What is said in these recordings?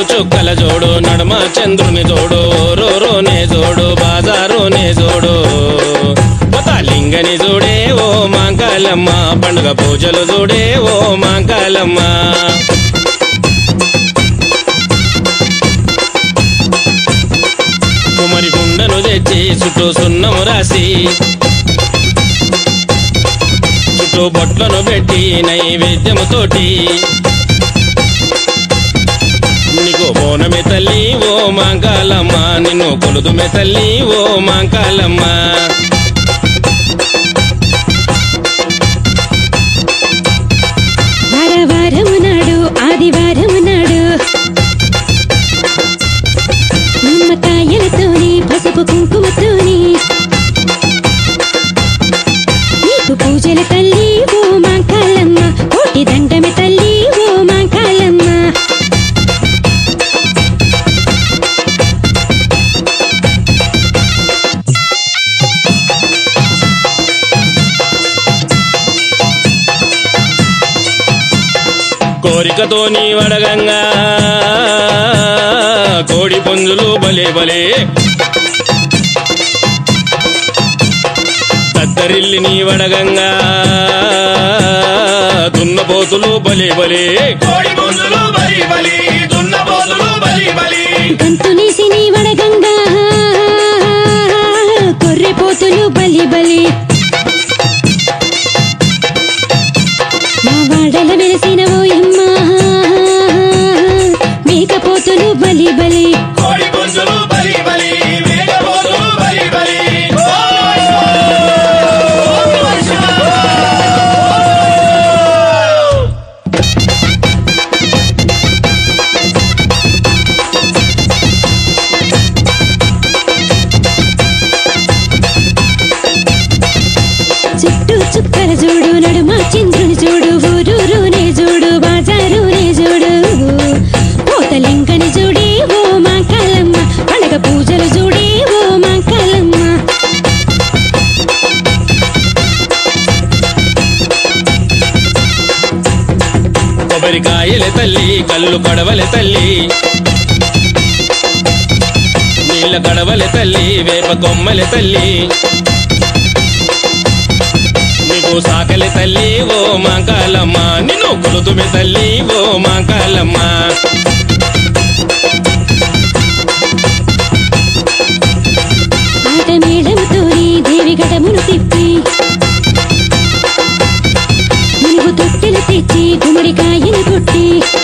చుక్కల జోడు నడమ చంద్రుని జోడు రోనే జోడు బాజారోనే జోడు లింగని జోడే ఓ మాంకాలమ్మ పండుగ పూజలు జోడే ఓ మాంకాలమ్మ కుమరి గుండను తెచ్చి చుట్టూ సున్నము రాసి చుట్టూ బొట్లను పెట్టి నైవేద్యముతోటి నీకు బోనమే తల్లి ఓ మాంకాలమ్మ నిన్ను కొలుదుమే తల్లి ఓ మాంకాలమ్మ వారవారము నాడు ఆదివారము నాడు నిమ్మకాయలతోని పసుపు కుంకుమతోని నీకు పూజల తల్లి ఓ మాంకాలమ్మ కోటి దండమే తల్లి ఓ మాంకాలమ్మ కోరికతో నీ వడగంగా కోడి పుంజులు బలే బలే తద్దరిల్లి నీ వడగంగా దున్నపోతులు బలే బలే కోడి పుంజులు బలి బలి దున్నపోతులు బలి బలి గంతులేసి నీ వడగంగా కొర్రెపోతులు బలి బలి మా వాడల వెలిసిన ఓయమ్మ మేకపోతులు బలి బలి కోడి పుంజులు బలి బలి మేకపోతులు బలి బలి చుట్టూ చుక్కల చూడు నడుమ చంద్రుని చూడు ఊరూరునే చూడు బాజారునే చూడు పోతలింకని చూడే ఓ మా కాలమ్మ పండగ పూజలు చూడే ఓ మా కాలమ్మ కొబ్బరికాయల తల్లి కళ్ళు కడవల తల్లి నీళ్ళ కడవల తల్లి వేప కొమ్మల తల్లి నీకు సాకలి తల్లి ఓ మాంకాలమ్మ నిన్ను కొలుతుమి తల్లి ఓ మాంకాలమ్మ ఆట మేళముతోని దేవి గడమును తిప్పి మునుగు తొట్టెలు తెచ్చి గుమ్మడికాయని కొట్టి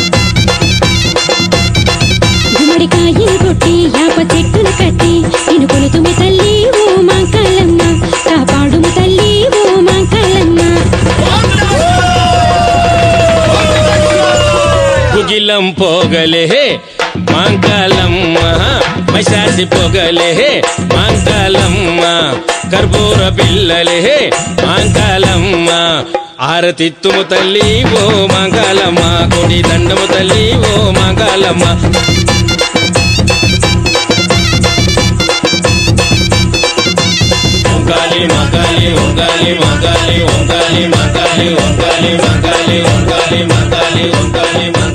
గుమ్మడికాయని కొట్టి యాప చెట్టును కట్టి నేను కొలుతుమి తల్లి ఓ మా కల్లమ్మ కాపాడుము తల్లి ఓ మా కల్లమ్మ కుగిలం పోగలే మాంకాలమ్మ మైసాసి పొగలే మాంకాలమ్మ కర్పూర పిల్లలే మాంకాలమ్మ ఆరతిత్తుము తల్లి ఓ మాంకాలమ్మ కొడి దండము తల్లి ఓ మాంకాలమ్మ ఒంగాలి మగాలి ఒంగాలి మగాలి ఒంగాలి మగాలి ఒంగాలి మగాలి ఒంగాలి మగాలి ఒంగాలి మగాలి